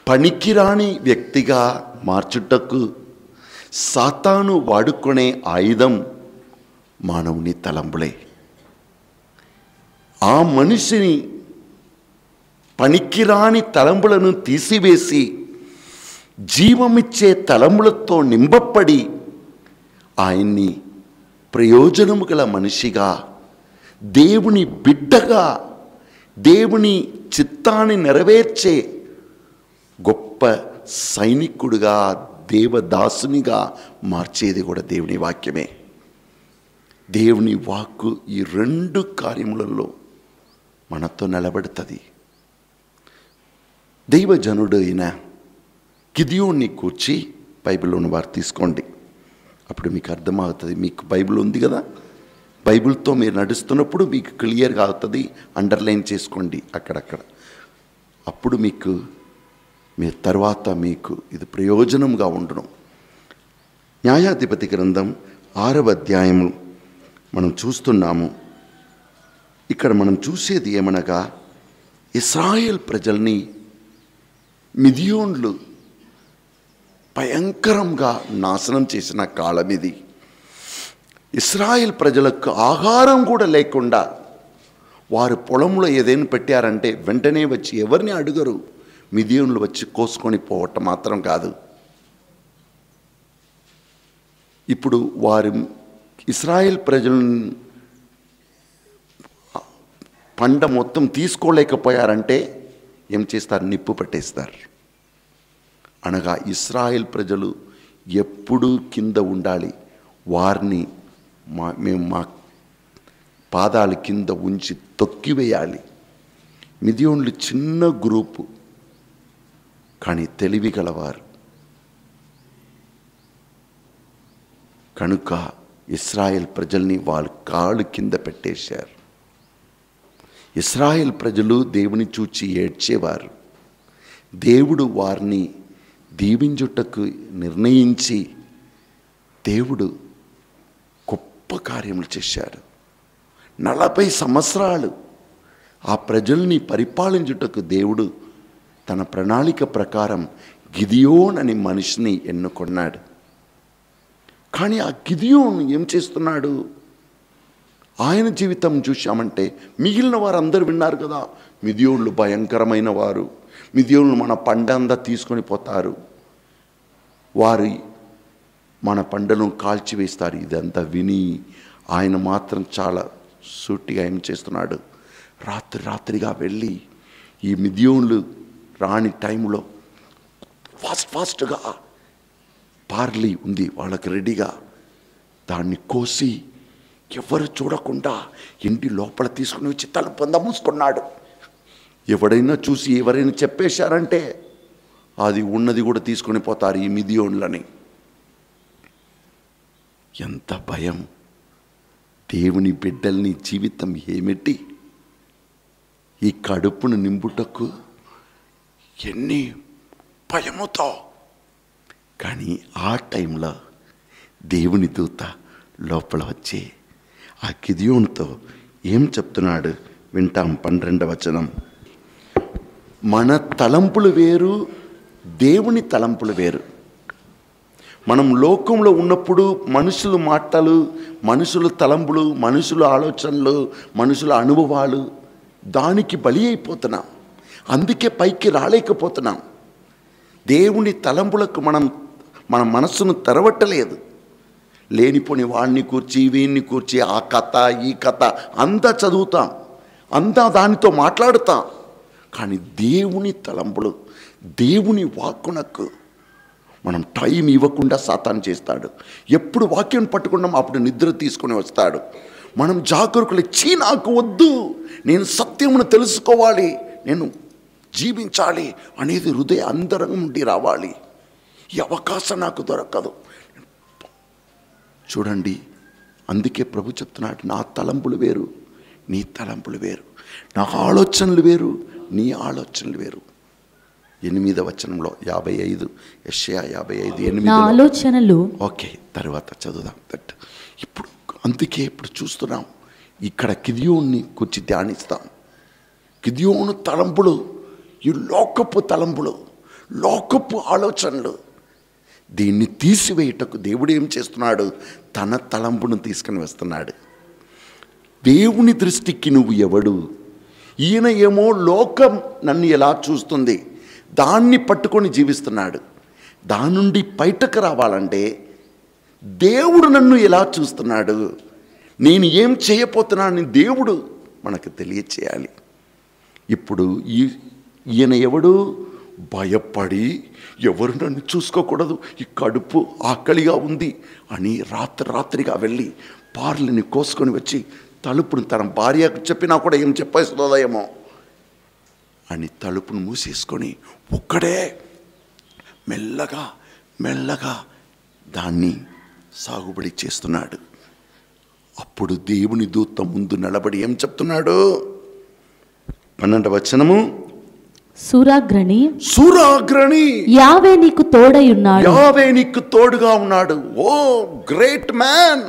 పనికిరాని వ్యక్తిగా మార్చుటకు సాతాను వాడుకునే ఆయుధం మానవుని తలంపులే ఆ మనిషిని పనికిరాని తలంపులను తీసివేసి జీవమిచ్చే తలంపులతో నింపబడి ఆయన్ని ప్రయోజనము గల మనిషిగా దేవుని బిడ్డగా దేవుని చిత్తాన్ని నెరవేర్చే గొప్ప సైనికుడిగా దేవదాసునిగా మార్చేది కూడా దేవుని వాక్యమే దేవుని వాక్కు ఈ రెండు కార్యములలో మనతో నిలబడుతుంది దైవజనుడు అయిన గిదియోన్ని కూర్చి బైబిల్లో ఉన్న వారు తీసుకోండి అప్పుడు మీకు అర్థమవుతుంది మీకు బైబిల్ ఉంది కదా బైబిల్తో మీరు నడుస్తున్నప్పుడు మీకు క్లియర్గా అవుతుంది అండర్లైన్ చేసుకోండి అక్కడక్కడ అప్పుడు మీకు మీ తర్వాత మీకు ఇది ప్రయోజనంగా ఉండును న్యాయాధిపతి గ్రంథం ఆరవ అధ్యాయం మనం చూస్తున్నాము ఇక్కడ మనం చూసేది ఏమనగా ఇస్రాయేల్ ప్రజల్ని మిదియోన్లు భయంకరంగా నాశనం చేసిన కాలం ఇది ఇస్రాయేల్ ప్రజలకు ఆహారం కూడా లేకుండా వారు పొలంలో ఏదైనా పెట్టారంటే వెంటనే వచ్చి ఎవరిని అడుగరు మిదియోన్లు వచ్చి కోసుకొని పోవటం మాత్రం కాదు ఇప్పుడు వారు ఇస్రాయేల్ ప్రజలను పంట మొత్తం తీసుకోలేకపోయారంటే ఏం చేస్తారు నిప్పు పెట్టేస్తారు అనగా ఇస్రాయేల్ ప్రజలు ఎప్పుడూ కింద ఉండాలి వారిని మా మేము మా పాదాల కింద ఉంచి తొక్కివేయాలి మిదియోన్లు చిన్న గ్రూపు కానీ తెలివి గలవారు కనుక ఇస్రాయేల్ ప్రజల్ని వాళ్ళ కాళ్ళు కింద పెట్టేశారు ఇస్రాయేల్ ప్రజలు దేవుని చూచి ఏడ్చేవారు దేవుడు వారిని దీవించుటకు నిర్ణయించి దేవుడు గొప్ప కార్యములు చేశాడు నలభై సంవత్సరాలు ఆ ప్రజల్ని పరిపాలించుటకు దేవుడు తన ప్రణాళిక ప్రకారం గిదియోన్ అనే మనిషిని ఎన్నుకున్నాడు కానీ ఆ గిదియోన్ ఏం చేస్తున్నాడు ఆయన జీవితం చూశామంటే మిగిలిన వారందరూ విన్నారు కదా మిదియోన్లు భయంకరమైన వారు మిదియోన్లు మన పండంతా తీసుకొని పోతారు వారి మన పంటను కాల్చివేస్తారు ఇదంతా విని ఆయన మాత్రం చాలా సూటిగా ఏం చేస్తున్నాడు రాత్రి రాత్రిగా వెళ్ళి ఈ మిదియోన్లు రాని టైంలో ఫాస్ట్ ఫాస్ట్గా పార్లీ ఉంది వాళ్ళకి రెడీగా దాన్ని కోసి ఎవరు చూడకుండా ఇంటి లోపల తీసుకుని వచ్చి తలుపంద మూసుకున్నాడు ఎవడైనా చూసి ఎవరైనా చెప్పేశారంటే అది ఉన్నది కూడా తీసుకొని పోతారు ఈ మిదియోన్లని ఎంత భయం దేవుని బిడ్డల్ని జీవితం ఏమిటి ఈ కడుపును నింపుటకు ఎన్ని భయముతో కానీ ఆ టైంలో దేవుని దూత లోపల వచ్చి ఆ కిదియోన్తో ఏం చెప్తున్నాడు వింటాం పన్నెండవ వచనం మన తలంపులు వేరు దేవుని తలంపులు వేరు మనం లోకంలో ఉన్నప్పుడు మనుషుల మాటలు మనుషుల తలంపులు మనుషుల ఆలోచనలు మనుషుల అనుభవాలు దానికి బలి అయిపోతున్నాం అందుకే పైకి రాలేకపోతున్నాం దేవుని తలంపులకు మనం మన మనస్సును తెరవట్టలేదు లేనిపోని వాడిని కూర్చి వీడిని కూర్చి ఆ కథ ఈ కథ అంతా చదువుతాం అంతా దానితో మాట్లాడుతాం కానీ దేవుని తలంపులు దేవుని వాక్కునకు మనం టైం ఇవ్వకుండా సాతాను చేస్తాడు ఎప్పుడు వాక్యం పట్టుకున్నాం అప్పుడు నిద్ర తీసుకొని వస్తాడు మనం జాగరూకులు చీ నాకు వద్దు నేను సత్యమును తెలుసుకోవాలి నేను జీవించాలి అనేది హృదయ అంతరంగం నుండి రావాలి ఈ అవకాశం నాకు దొరకదు చూడండి అందుకే ప్రభు చెప్తున్నాడు నా తలంపులు వేరు నీ తలంపులు వేరు నా ఆలోచనలు వేరు నీ ఆలోచనలు వేరు ఎనిమిదవ వచనంలో యాభై ఐదు యెషయా యాభై ఐదు నా ఎనిమిది ఆలోచనలు ఓకే తర్వాత చదువుదాం దట్ ఇప్పుడు అందుకే ఇప్పుడు చూస్తున్నాం ఇక్కడ కిదియోన్ని కూర్చి ధ్యానిస్తాం కిదియోను తలంపులు ఈ లోకపు తలంపులు లోకపు ఆలోచనలు దీన్ని తీసివేయుటకు దేవుడు ఏం చేస్తున్నాడు తన తలంపును తీసుకుని వస్తున్నాడు దేవుని దృష్టికి నువ్వు ఎవడు ఈయన ఏమో లోకం నన్ను ఎలా చూస్తుంది దాన్ని పట్టుకొని జీవిస్తున్నాడు దాని నుండి బయటకు రావాలంటే దేవుడు నన్ను ఎలా చూస్తున్నాడు నేను ఏం చేయబోతున్నానని దేవుడు మనకు తెలియచేయాలి ఇప్పుడు ఈ ఈయన ఎవడు భయపడి ఎవరు నన్ను చూసుకోకూడదు ఈ కడుపు ఆకలిగా ఉంది అని రాత్రి రాత్రిగా వెళ్ళి పార్లని కోసుకొని వచ్చి తలుపును తన భార్యకు చెప్పినా కూడా ఏం చెప్పేస్తుందో ఏమో అని తలుపును మూసేసుకొని ఒక్కడే మెల్లగా మెల్లగా దాన్ని సాగుబడి చేస్తున్నాడు అప్పుడు దేవుని దూత ముందు నిలబడి ఏం చెప్తున్నాడు పన్నెండు వచనము సూరాగ్రణి సూరాగ్రణి యావే నీకు తోడయున్నాడు యావే నీకు తోడుగా ఉన్నాడు ఓ గ్రేట్ మ్యాన్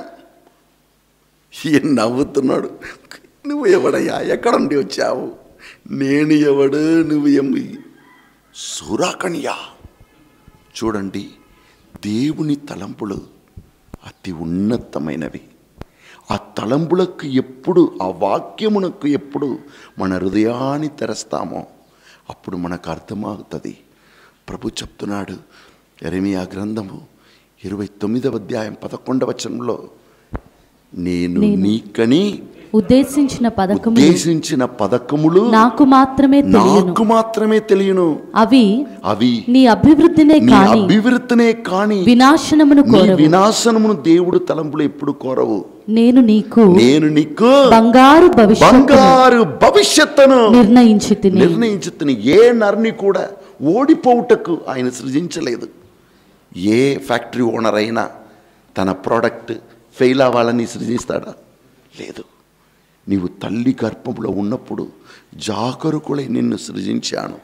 ఈయన నవ్వుతున్నాడు నువ్వు ఎవడయ్యా ఎక్కడ నుండి వచ్చావు నేను ఎవడు నువ్వు ఏమి సూరాకణియా చూడండి దేవుని తలంపులు అతి ఉన్నతమైనవి ఆ తలంపులకు ఎప్పుడు ఆ వాక్యమునకు ఎప్పుడు మన హృదయాన్ని తెరస్తామో అప్పుడు మనకు అర్థమవుతుంది ప్రభు చెప్తున్నాడు ఎరిమియా గ్రంథము ఇరవై తొమ్మిదవ అధ్యాయం పదకొండవ వచనంలో నేను నీకని ఉద్దేశించిన పథకము ఉద్దేశించిన పథకములు నాకు మాత్రమే తెలియను నాకు మాత్రమే తెలియను అవి అవి నీ అభివృద్ధినే నీ కాని అభివృద్ధినే కాని వినాశనమును నీ కోరవు వినాశనమును దేవుడు తలంపులు ఎప్పుడు కోరవు నేను నీకు నేను నీకు బంగారు భవిష్యత్తు బంగారు భవిష్యత్తును నిర్ణయించి తిని నిర్ణయించుతుని ఏ నర్ని కూడా ఓడిపోవుటకు ఆయన సృజించలేదు ఏ ఫ్యాక్టరీ ఓనర్ అయినా తన ప్రోడక్ట్ ఫెయిల్ అవ్వాలని సృజిస్తాడా లేదు నీవు తల్లి గర్భంలో ఉన్నప్పుడు జాగరుకులై నిన్ను సృజించాను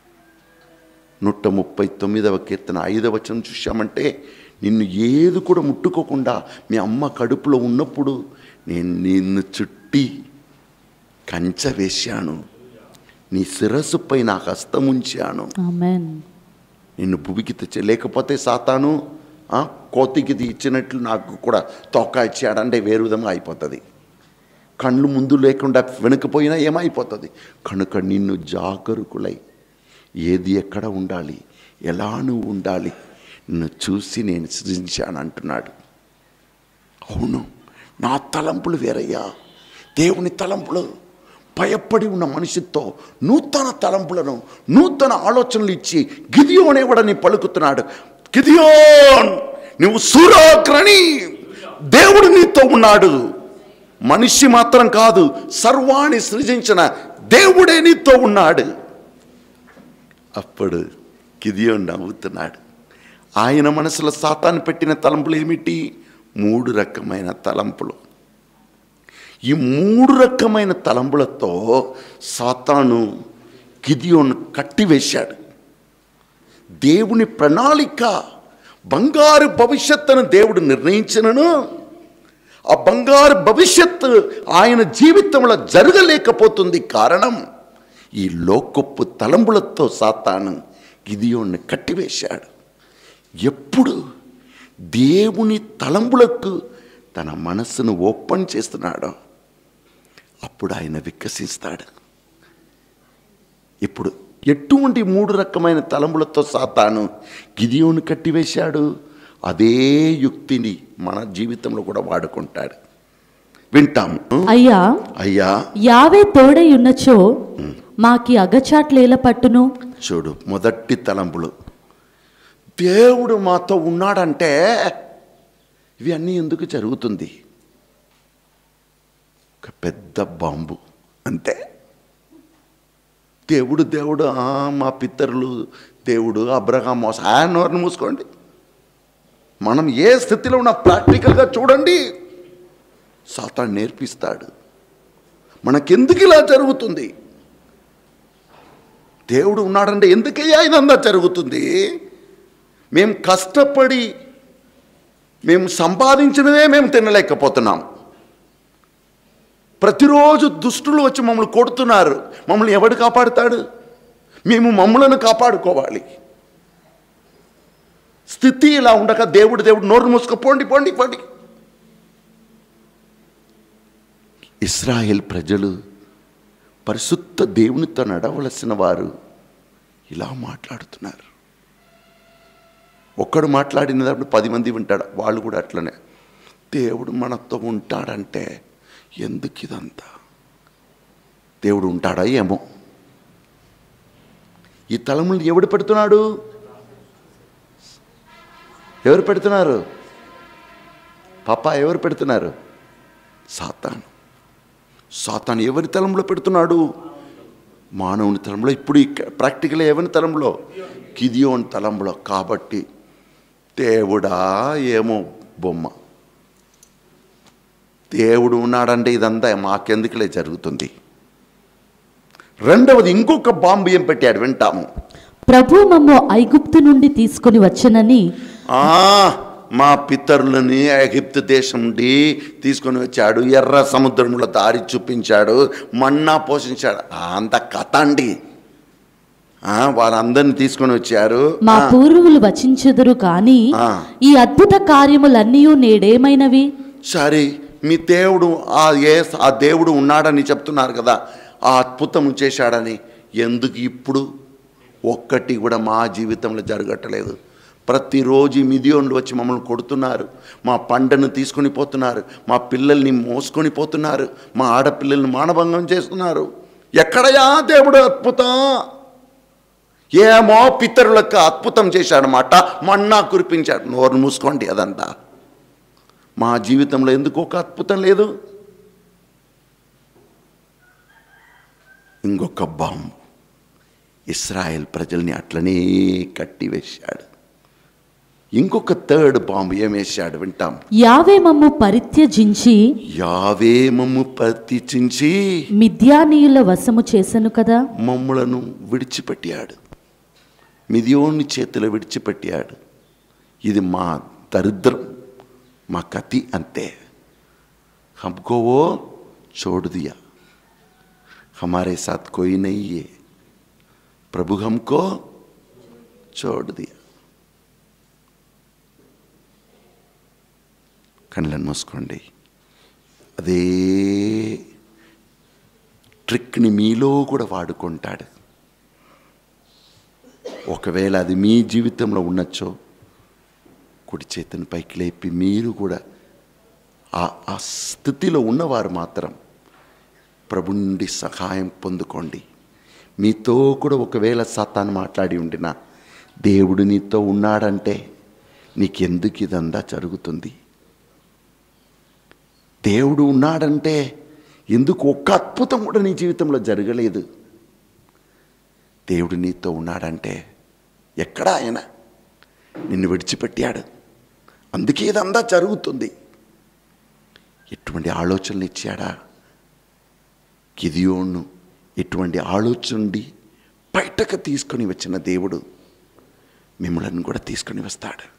నూట ముప్పై తొమ్మిదవ కీర్తన ఐదవ వచనం చూశామంటే నిన్ను ఏది కూడా ముట్టుకోకుండా మీ అమ్మ కడుపులో ఉన్నప్పుడు నేను నిన్ను చుట్టి కంచె వేశాను నీ శిరస్సుపై నా హస్తం ఉంచాను ఆమెన్ నిన్ను భూమికి తెచ్చే లేకపోతే సాతాను ఆ, కోతికి ఇది ఇచ్చినట్లు నాకు కూడా తోక ఇచ్చాడంటే వేరు విధంగా అయిపోతుంది కళ్ళు ముందు లేకుండా వెనుకపోయినా ఏమైపోతుంది కనుక నిన్ను జాగరుకులై ఏది ఎక్కడ ఉండాలి ఎలా నువ్వు ఉండాలి నిన్ను చూసి నేను సృజించాను అంటున్నాడు అవును నా తలంపులు వేరయ్యా దేవుని తలంపులు భయపడి ఉన్న మనిషితో నూతన తలంపులను నూతన ఆలోచనలు ఇచ్చి గిదియోనేవాడని పలుకుతున్నాడు గిదియోన్ నువ్వు సూరాగ్రణి దేవుడు నీతో ఉన్నాడు మనిషి మాత్రం కాదు సర్వాణి సృజించిన దేవుడే నీతో ఉన్నాడు అప్పుడు గిదియోన్ నవ్వుతున్నాడు ఆయన మనసులో సాతాను పెట్టిన తలంపులు ఏమిటి మూడు రకమైన తలంపులు ఈ మూడు రకమైన తలంపులతో సాతాను గిదియోను కట్టివేశాడు దేవుని ప్రణాళిక బంగారు భవిష్యత్తును దేవుడు నిర్ణయించినను ఆ బంగారు భవిష్యత్తు ఆయన జీవితంలో జరగలేకపోతుంది కారణం ఈ లోకపు తలంపులతో సాతాను గిదియోన్ని కట్టివేశాడు ఎప్పుడు దేవుని తలంపులకు తన మనస్సును ఓపెన్ చేస్తున్నాడో అప్పుడు ఆయన వికసిస్తాడు ఇప్పుడు ఎటువంటి మూడు రకమైన తలంపులతో సాతాను గిదియోను కట్టివేశాడు అదే యుక్తిని మన జీవితంలో కూడా వాడుకుంటాడు వింటాము అయ్యా అయ్యా యావే తోడయున్నచో మాకి అగచాట్లేల పట్టును చూడు మొదటి తలంపులు దేవుడు మాతో ఉన్నాడంటే ఇవి అన్నీ ఎందుకు జరుగుతుంది ఒక పెద్ద బాంబు అంతే దేవుడు దేవుడు ఆ, మా పితరులు దేవుడు అబ్రహాం మోస ఆ నోరుని మూసుకోండి మనం ఏ స్థితిలో ఉన్న ప్రాక్టికల్గా చూడండి సాతాను నేర్పిస్తాడు మనకెందుకు ఇలా జరుగుతుంది దేవుడు ఉన్నాడంటే ఎందుకయ్యా ఇదంతా జరుగుతుంది మేము కష్టపడి మేము సంపాదించినవే మేము తినలేకపోతున్నాం ప్రతిరోజు దుష్టులు వచ్చి మమ్మల్ని కొడుతున్నారు మమ్మల్ని ఎవడు కాపాడుతాడు మేము మమ్మలను కాపాడుకోవాలి స్థితి ఇలా ఉండక దేవుడు దేవుడు నోరు మూసుకో పోండి పోండి పోండి ఇస్రాయేల్ ప్రజలు పరిశుద్ధ దేవునితో నడవలసిన వారు ఇలా మాట్లాడుతున్నారు ఒక్కడు మాట్లాడినప్పుడు పది మంది వింటాడు వాళ్ళు కూడా అట్లనే దేవుడు మనతో ఉంటాడంటే ఎందుకు ఇదంతా దేవుడు ఉంటాడా ఏమో ఈ తలములు ఎవడు పెడుతున్నాడు ఎవరు పెడుతున్నారు పాప ఎవరు పెడుతున్నారు సాతాను సాతాను ఎవరి తలంలో పెడుతున్నాడు మానవుని తలంలో ఇప్పుడు ప్రాక్టికల్ ఎవరి తలంలో కిదియోని తలంలో కాబట్టి దేవుడా ఏమో బొమ్మ దేవుడు ఉన్నాడంటే ఇదంతా మాకెందుకులే జరుగుతుంది రెండవది ఇంకొక బాంబు ఏం పెట్టాడు వింటాము ప్రభు మమ్ము ఐగుప్తు నుండి తీసుకొని వచ్చనని ఆ, మా పితరులని ఎగిప్తు దేశం నుండి తీసుకొని వచ్చాడు ఎర్ర సముద్రంలో దారి చూపించాడు మన్నా పోషించాడు ఆ, అంత కథ అండి ఆ, వారందరిని తీసుకొని వచ్చారు మా ఆ, పూర్వులు వచించెదురు కాని ఆ. ఈ అద్భుత కార్యములన్నీ నేడేమైనవి సరే మీ దేవుడు ఆ ఏ ఆ దేవుడు ఉన్నాడని చెప్తున్నారు కదా ఆ అద్భుతం చేశాడని ఎందుకు ఇప్పుడు ఒక్కటి కూడా మా జీవితంలో జరగట్లేదు ప్రతిరోజు మిదియోన్లు వచ్చి మమ్మల్ని కొడుతున్నారు మా పంటను తీసుకొని పోతున్నారు మా పిల్లల్ని మోసుకొని పోతున్నారు మా ఆడపిల్లల్ని మానభంగం చేస్తున్నారు ఎక్కడయా దేవుడు అద్భుతం ఏమో పితరులకు అద్భుతం చేశాడనమాట మన్నా కురిపించాడు నోరు మూసుకోండి అదంతా మా జీవితంలో ఎందుకు ఒక అద్భుతం లేదు ఇంకొక బాంబు ఇస్రాయెల్ ప్రజల్ని అట్లనే కట్టివేశాడు ఇంకొక థర్డ్ బాంబు ఏం వేశాడు వింటాం యావే మమ్ము పరిత్యజించి యావే మమ్ము ప్రతిచించి మిథ్యానీయుల వశము చేసెను కదా మమ్ములను విడిచిపెట్టాడు మిదియోని చేతిలో విడిచిపెట్టాడు ఇది మా దరిద్రం మా కతి అంతే हमको वो छोड़ दिया हमारे साथ कोई नहीं है प्रभु हमको छोड़ दिया కళ్ళని మూసుకోండి అదే ట్రిక్ని మీలో కూడా వాడుకుంటాడు ఒకవేళ అది మీ జీవితంలో ఉండొచ్చో కుడి చేతిని పైకి లేపి మీరు కూడా ఆ ఆ స్థితిలో ఉన్నవారు మాత్రం ప్రభు నుండి సహాయం పొందుకోండి మీతో కూడా ఒకవేళ సతాన్ని మాట్లాడి ఉండినా దేవుడు నీతో ఉన్నాడంటే నీకెందుకు ఇదంతా జరుగుతుంది దేవుడు ఉన్నాడంటే ఎందుకు ఒక్క అద్భుతం కూడా నీ జీవితంలో జరగలేదు దేవుడు నీతో ఉన్నాడంటే ఎక్కడా ఆయన నిన్ను విడిచిపెట్టాడు అందుకే ఇదంతా జరుగుతుంది ఎటువంటి ఆలోచనలు ఇచ్చాడా గిదియోను ఎటువంటి ఆలోచన నుండి బయటకు తీసుకొని వచ్చిన దేవుడు మిమ్మల్ని కూడా తీసుకొని వస్తాడు